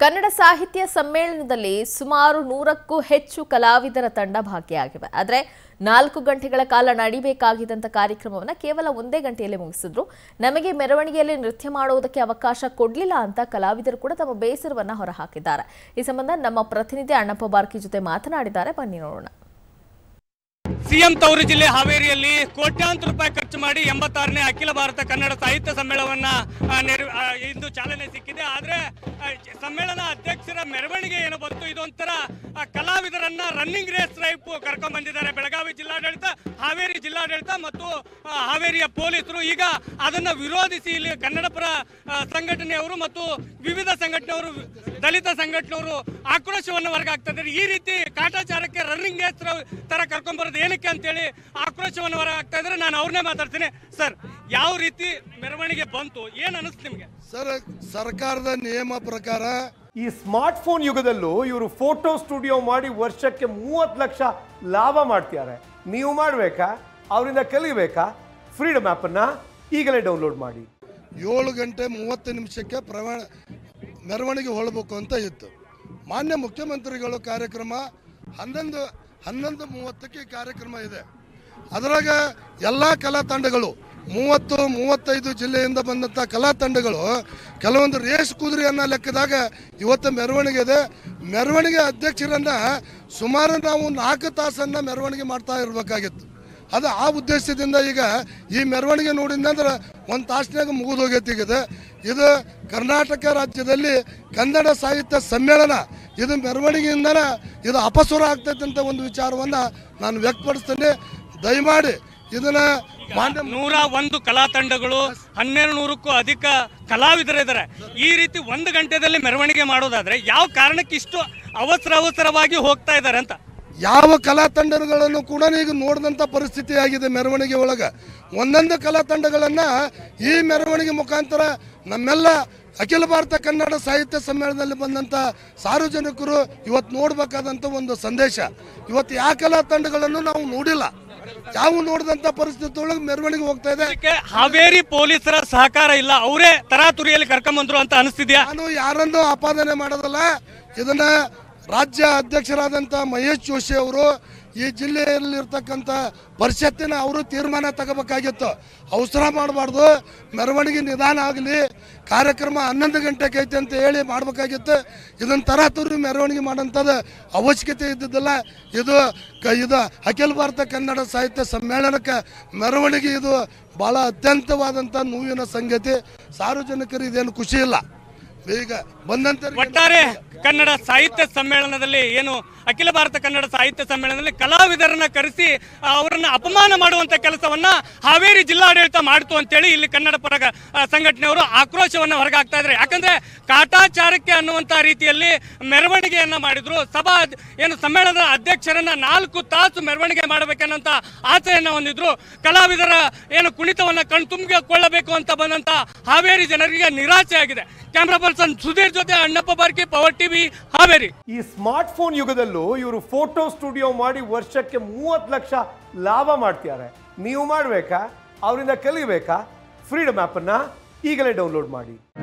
ಕನ್ನಡ ಸಾಹಿತ್ಯ ಸಮ್ಮೇಳನದಲ್ಲಿ ಸುಮಾರು ನೂರಕ್ಕೂ ಹೆಚ್ಚು ಕಲಾವಿದರ ತಂಡ ಭಾಗಿಯಾಗಿವೆ ಆದರೆ ನಾಲ್ಕು ಗಂಟೆಗಳ ಕಾಲ ನಡಿಬೇಕಾಗಿದ್ದಂಥ ಕಾರ್ಯಕ್ರಮವನ್ನು ಕೇವಲ ಒಂದೇ ಗಂಟೆಯಲ್ಲಿ ಮುಗಿಸಿದ್ರು ನಮಗೆ ಮೆರವಣಿಗೆಯಲ್ಲಿ ನೃತ್ಯ ಮಾಡುವುದಕ್ಕೆ ಅವಕಾಶ ಕೊಡಲಿಲ್ಲ ಅಂತ ಕಲಾವಿದರು ಕೂಡ ತಮ್ಮ ಬೇಸರವನ್ನ ಹೊರಹಾಕಿದ್ದಾರೆ ಈ ಸಂಬಂಧ ನಮ್ಮ ಪ್ರತಿನಿಧಿ ಅಣ್ಣಪ್ಪ ಬಾರ್ಕಿ ಜೊತೆ ಮಾತನಾಡಿದ್ದಾರೆ ಬನ್ನಿ ನೋಡೋಣ ಸಿಎಂ ತವರು ಜಿಲ್ಲೆ ಹಾವೇರಿಯಲ್ಲಿ ಕೋಟ್ಯಾಂತರ ರೂಪಾಯಿ ಖರ್ಚು ಮಾಡಿ ಎಂಬತ್ತಾರನೇ ಅಖಿಲ ಭಾರತ ಕನ್ನಡ ಸಾಹಿತ್ಯ ಸಮ್ಮೇಳನವನ್ನ ಆ, ನೆರವ್- ಆ, ಇಂದು ಚಾಲನೆ ಸಿಕ್ಕಿದೆ ಆದ್ರೆ ಆ, ಸಮ್ಮೇಳನ ಅಧ್ಯಕ್ಷರ ಮೆರವಣಿಗೆ ಏನು ಬಂತು ಇದೊಂಥರ ಆ, ಕಲಾವಿದರನ್ನ ರನ್ನಿಂಗ್ ರೇಸ್ ಟೈಪ್ ಕರ್ಕೊಂಡ್ ಬಂದಿದ್ದಾರೆ ಬೆಳಗಾವಿ ಜಿಲ್ಲಾಡಳಿತ ಹಾವೇರಿ ಜಿಲ್ಲಾಡಳಿತ ಮತ್ತು ಆ, ಹಾವೇರಿಯ ಪೊಲೀಸರು ಈಗ ಅದನ್ನ ವಿರೋಧಿಸಿ ಇಲ್ಲಿ ಕನ್ನಡ ಪರ ಆ, ಸಂಘಟನೆಯವರು ಮತ್ತು ವಿವಿಧ ಸಂಘಟನೆಯವರು ದಲಿತ ಸಂಘಟನೆಯವರು ಆಕ್ರೋಶವನ್ನು ಹೊರಗಾಗ್ತಾ ಇದ್ದಾರೆ ಈ ರೀತಿ ಕಾಟಾಚಾರಕ್ಕೆ ರನ್ನಿಂಗ್ ರೇಸ್ ತರ ಕರ್ಕೊಂಡ್ ಬರೋದು ಏನಕ್ಕೆ ಅಂತೇಳಿ ಆಕ್ರೋಶವನ್ನು ಹೊರಗಾಗ್ತಾ ಇದ್ದಾರೆ ನಾನು ಅವ್ರನ್ನೇ ಮಾತಾಡ್ತೀನಿ ಸರ್ ಯಾವ ರೀತಿ ಮೆರವಣಿಗೆ ಬಂತು ಏನ್ ಅನಿಸ್ತು ನಿಮ್ಗೆ ಸರ್ ಸರ್ಕಾರದ ನಿಯಮ ಪ್ರಕಾರ ಈ ಸ್ಮಾರ್ಟ್ ಫೋನ್ ಯುಗದಲ್ಲೂ ಇವರು ಫೋಟೋ ಸ್ಟುಡಿಯೋ ಮಾಡಿ ವರ್ಷಕ್ಕೆ ಮೂವತ್ತು ಲಕ್ಷ ಲಾಭ ಮಾಡ್ತಿದ್ದಾರೆ ನೀವು ಮಾಡಬೇಕಾ ಅವರಿಂದ ಕಲಿಬೇಕಾ ಫ್ರೀಡಮ್ ಆ್ಯಪನ್ನು ಈಗಲೇ ಡೌನ್ಲೋಡ್ ಮಾಡಿ ಏಳು ಗಂಟೆ ಮೂವತ್ತು ನಿಮಿಷಕ್ಕೆ ಪ್ರಮಾಣ ಮೆರವಣಿಗೆ ಹೊಳಬೇಕು ಅಂತ ಇತ್ತು ಮಾನ್ಯ ಮುಖ್ಯಮಂತ್ರಿಗಳು ಕಾರ್ಯಕ್ರಮ ಹನ್ನೊಂದು ಹನ್ನೊಂದು ಮೂವತ್ತಕ್ಕೆ ಈ ಕಾರ್ಯಕ್ರಮ ಇದೆ ಅದರಾಗ ಎಲ್ಲ ಕಲಾ ತಂಡಗಳು ಮೂವತ್ತು ಮೂವತ್ತೈದು ಜಿಲ್ಲೆಯಿಂದ ಬಂದಂಥ ಕಲಾ ತಂಡಗಳು ಕೆಲವೊಂದು ರೇಸ್ ಕುದುರೆ ಅನ್ನೋ ಲೆಕ್ಕದಾಗ ಇವತ್ತು ಮೆರವಣಿಗೆ ಇದೆ ಮೆರವಣಿಗೆ ಅಧ್ಯಕ್ಷರನ್ನ ಸುಮಾರು ನಾವು ನಾಲ್ಕು ತಾಸನ್ನ ಮೆರವಣಿಗೆ ಮಾಡ್ತಾ ಇರಬೇಕಾಗಿತ್ತು ಅದು ಆ ಉದ್ದೇಶದಿಂದ ಈಗ ಈ ಮೆರವಣಿಗೆ ನೋಡಿದಂದ್ರೆ ಒಂದು ತಾಸಿನಾಗ ಮುಗಿದು ಹೋಗೈತಿ ಈಗ ಇದು. ಇದು ಕರ್ನಾಟಕ ರಾಜ್ಯದಲ್ಲಿ ಕನ್ನಡ ಸಾಹಿತ್ಯ ಸಮ್ಮೇಳನ ಇದು ಮೆರವಣಿಗೆಯಿಂದನ ಇದು ಅಪಸ್ವರ ಆಗ್ತೈತೆ ಅಂತ ಒಂದು ವಿಚಾರವನ್ನು ನಾನು ವ್ಯಕ್ತಪಡಿಸ್ತೇನೆ ದಯಮಾಡಿ ಇದನ್ನ ಮಾನ್ಯ ನೂರ ಒಂದು ಕಲಾ ತಂಡಗಳು ಹನ್ನೆರಡು ನೂರಕ್ಕೂ ಅಧಿಕ ಕಲಾವಿದರಿದ್ದಾರೆ ಈ ರೀತಿ ಒಂದು ಗಂಟೆದಲ್ಲಿ ಮೆರವಣಿಗೆ ಮಾಡೋದಾದ್ರೆ ಯಾವ ಕಾರಣಕ್ಕೆ ಇಷ್ಟು ಅವಸರ ಅವಸರವಾಗಿ ಹೋಗ್ತಾ ಇದ್ದಾರೆ ಅಂತ ಯಾವ ಕಲಾ ತಂಡಗಳನ್ನು ಕೂಡ ಈಗ ನೋಡಿದಂಥ ಪರಿಸ್ಥಿತಿ ಆಗಿದೆ ಮೆರವಣಿಗೆ ಒಳಗೆ ಒಂದೊಂದು ಕಲಾ ತಂಡಗಳನ್ನು ಈ ಮೆರವಣಿಗೆ ಮುಖಾಂತರ ನಮ್ಮೆಲ್ಲ ಅಖಿಲ ಭಾರತ ಕನ್ನಡ ಸಾಹಿತ್ಯ ಸಮ್ಮೇಳನದಲ್ಲಿ ಬಂದಂಥ ಸಾರ್ವಜನಿಕರು ಇವತ್ತು ನೋಡಬೇಕಾದಂಥ ಒಂದು ಸಂದೇಶ ಇವತ್ತು ಯಾವ ಕಲಾ ತಂಡಗಳನ್ನು ನಾವು ನೋಡಿಲ್ಲ ಯಾವ ನೋಡಿದಂಥ ಪರಿಸ್ಥಿತಿ ಒಳಗೆ ಮೆರವಣಿಗೆ ಹೋಗ್ತಾ ಇದೆ ಇದಕ್ಕೆ ಹಾವೇರಿ ಪೊಲೀಸರ ಸಹಕಾರ ಇಲ್ಲ ಅವರೇ ತರಾತುರಿಯಲ್ಲಿ ಕರ್ಕೊಂಬಂದ್ರು ಅಂತ ಅನಿಸ್ತಿದ್ಯಾ ನಾನು ಯಾರನ್ನು ಆಪಾದನೆ ಮಾಡೋದಲ್ಲ ಇದನ್ನ ರಾಜ್ಯ ಅಧ್ಯಕ್ಷರಾದಂಥ ಮಹೇಶ್ ಜೋಶಿ ಅವರು ಈ ಜಿಲ್ಲೆಯಲ್ಲಿರ್ತಕ್ಕಂಥ ಪರಿಷತ್ತಿನ ಅವರು ತೀರ್ಮಾನ ತಗೋಬೇಕಾಗಿತ್ತು ಅವಸರ ಮಾಡಬಾರ್ದು ಮೆರವಣಿಗೆ ನಿಧಾನ ಆಗಲಿ ಕಾರ್ಯಕ್ರಮ ಹನ್ನೊಂದು ಗಂಟೆಗೆ ಐತೆ ಅಂತ ಹೇಳಿ ಮಾಡಬೇಕಾಗಿತ್ತು ಇದನ್ನ ತರಾತುರಿ ಮೆರವಣಿಗೆ ಮಾಡೋಂಥದ್ದು ಅವಶ್ಯಕತೆ ಇದ್ದಿದ್ದಿಲ್ಲ ಇದು ಕ ಇದು ಅಖಿಲ ಭಾರತ ಕನ್ನಡ ಸಾಹಿತ್ಯ ಸಮ್ಮೇಳನಕ್ಕೆ ಮೆರವಣಿಗೆ ಇದು ಭಾಳ ಅತ್ಯಂತವಾದಂಥ ನೋವಿನ ಸಂಗತಿ ಸಾರ್ವಜನಿಕರು ಇದೇನು ಖುಷಿ ಇಲ್ಲ ಈಗ ಬಂದಂತ ಒಟ್ಟಾರೆ ಕನ್ನಡ ಸಾಹಿತ್ಯ ಸಮ್ಮೇಳನದಲ್ಲಿ ಏನು ಅಖಿಲ ಭಾರತ ಕನ್ನಡ ಸಾಹಿತ್ಯ ಸಮ್ಮೇಳನದಲ್ಲಿ ಕಲಾವಿದರನ್ನ ಕರೆಸಿ ಆ, ಅವರನ್ನ ಅಪಮಾನ ಮಾಡುವಂತ ಕೆಲಸವನ್ನ ಹಾವೇರಿ ಜಿಲ್ಲಾಡಳಿತ ಮಾಡಿತು ಅಂತೇಳಿ ಇಲ್ಲಿ ಕನ್ನಡ ಪರ ಆ, ಸಂಘಟನೆಯವರು ಆಕ್ರೋಶವನ್ನ ಹೊರಗಾಗ್ತಾ ಇದ್ದಾರೆ ಯಾಕಂದ್ರೆ ಕಾಟಾಚಾರಕ್ಕೆ ಅನ್ನುವಂತ ರೀತಿಯಲ್ಲಿ ಮೆರವಣಿಗೆಯನ್ನ ಮಾಡಿದ್ರು ಸಭಾ ಅದ್- ಏನು ಸಮ್ಮೇಳನದ ಅಧ್ಯಕ್ಷರನ್ನ ನಾಲ್ಕು ತಾಸು ಮೆರವಣಿಗೆ ಮಾಡಬೇಕನ್ನಂತ ಆಸೆಯನ್ನ ಹೊಂದಿದ್ರು ಕಲಾವಿದರ ಏನು ಕುಣಿತವನ್ನ ಕಣ್ತುಂಬಿಕೊಳ್ಳಬೇಕು ಅಂತ ಬಂದಂತ ಹಾವೇರಿ ಜನರಿಗೆ ನಿರಾಸೆ ಆಗಿದೆ ಕ್ಯಾಮ್ರಾ ಪರ್ಸನ್ ಸುಧೀರ್ ಜೊತೆ ಅಣ್ಣಪ್ಪ ಬಾರ್ಕಿ ಪವರ್ ಟಿವಿ ಹಾವೇರಿ ಈ ಸ್ಮಾರ್ಟ್ ಫೋನ್ ಯುಗದಲ್ಲೂ ಇವರು ಫೋಟೋ ಸ್ಟುಡಿಯೋ ಮಾಡಿ ವರ್ಷಕ್ಕೆ ಮೂವತ್ತು ಲಕ್ಷ ಲಾಭ ಮಾಡ್ತಿದ್ದಾರೆ ನೀವು ಮಾಡಬೇಕಾ ಅವರಿಂದ ಕಲಿಬೇಕಾ ಫ್ರೀಡಮ್ ಆ್ಯಪನ್ನು ಈಗಲೇ ಡೌನ್ಲೋಡ್ ಮಾಡಿ